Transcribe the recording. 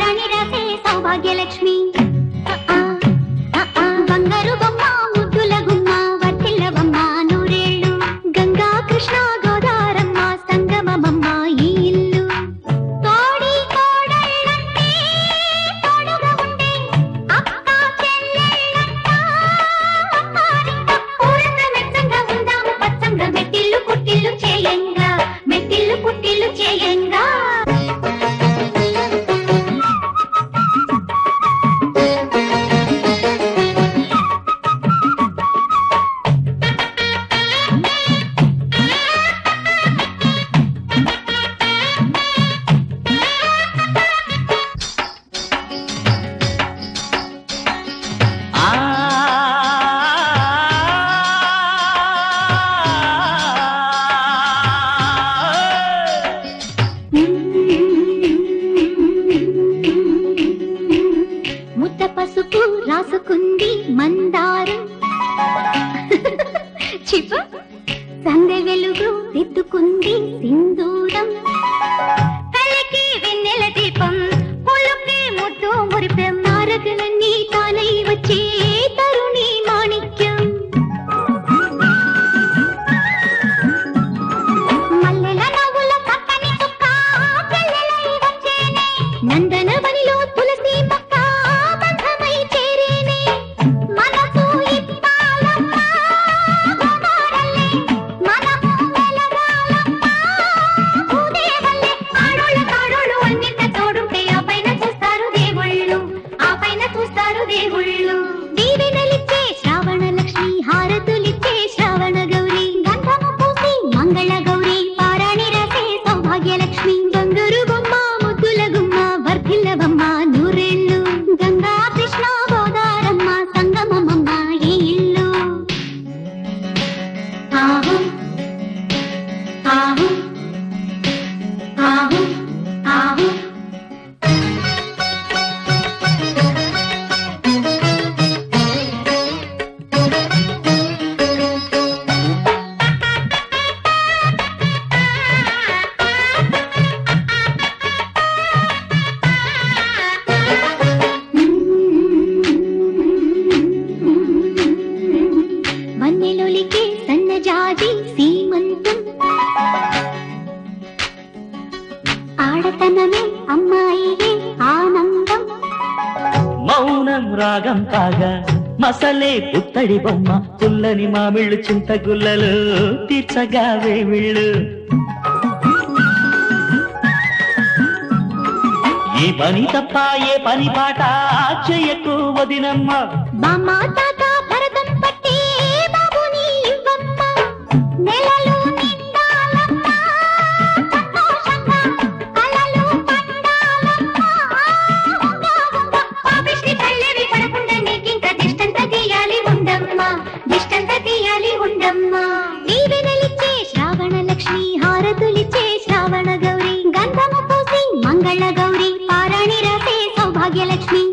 పారాణి రాసే సౌభాగ్యలక్ష్మి ఆ, ఆ, ఆ, బంగారు బొమ్మ ముద్దుల గుమ్మ వర్తిల్లవమ్మ నూరేళ్ళు గంగా కృష్ణ గోదారమ్మ సంగమమమ్మ ఈ ఇల్లు తోడి కోడళ్ళంటే తోడుగా ఉండే అక్క చెల్లెళ్ళంట అమ్మారింట ఊరంతా మెచ్చంగా ఉందాము పచ్చంగా మెట్టిల్లు పుట్టిల్లు చేయంగా మెట్టిల్లు పుట్టిల్లు చేయంగా ఆ ముద్ద పసుపు రాసుకుంది మందారం చిప సందె వెలుగు దిద్దుకుంది సింధూరం కళ్ళకి వెన్నెల దీపం పులుకి ముద్దు మురిపెం నారగలన్నీ తానై వచ్చే తరుణి మాణిక్యం మల్లెల నవ్వుల పక్కని చుక్క పిల్లలై వచ్చేనే నందనవనిలో తులసి మొక్క బంధమై చేరేనే మనసు ఇప్పాలమ్మ గోదారల్లే మనము వెలగాలమ్మ భూదేవల్లే ఆడోళ్ళ కాడోళ్ళు అన్నింట తోడుంటే ఆ పైన చూస్తారు దేవుళ్ళు ఆ పైన చూస్తారు దేవుళ్ళు దీవెనలిచ్చే శ్రావణ లక్ష్మి హారతులిచ్చే శ్రావణ గౌరి గంధము పూసి మంగళ గౌరి పారాణి రాసే సౌభాగ్యలక్ష్మి బంగారు బొమ్మ ముద్దుల గుమ్మ వర్ధిల్ల బొమ్మ నూరేళ్ళు గంగా కృష్ణ గోదారమ్మ సంగమమ్మ ఈ ఇల్లు ఆహు ఆహు ఆహు ఆహు వన్నెలొలికే సన్నజాజి సీమంతం ఆడతనమే అమ్మాయియే ఆనందం మౌనం రాగం కాగా మసలే పుత్తడి బొమ్మ పుల్లని మామిళ్ళు చింతగుల్లలు తీర్చగా వేమిళ్ళు ఈ పని తప్ప ఏ పని పాట చెయ్యకు వదినమ్మ బామ్మ తాత భరతం పట్టి బాబుని ఇవ్వమ్మ నెలలు నిండాలమ్మ సంతోషంగా కలలు పండాలమ్మ ఉంగా ఉంగా పాపిష్టి పల్లెవి పడకుండా నీకింక దిష్టంత తీయాలి ఉండమ్మా దిష్టంత తీయాలి ఉండమ్మా దీవెనలిచ్చే శ్రావణ లక్ష్మి హారతులిచ్చే శ్రావణ గౌరి గంధము పూసి మంగళ గౌరి పారాణి రాసే సౌభాగ్యలక్ష్మి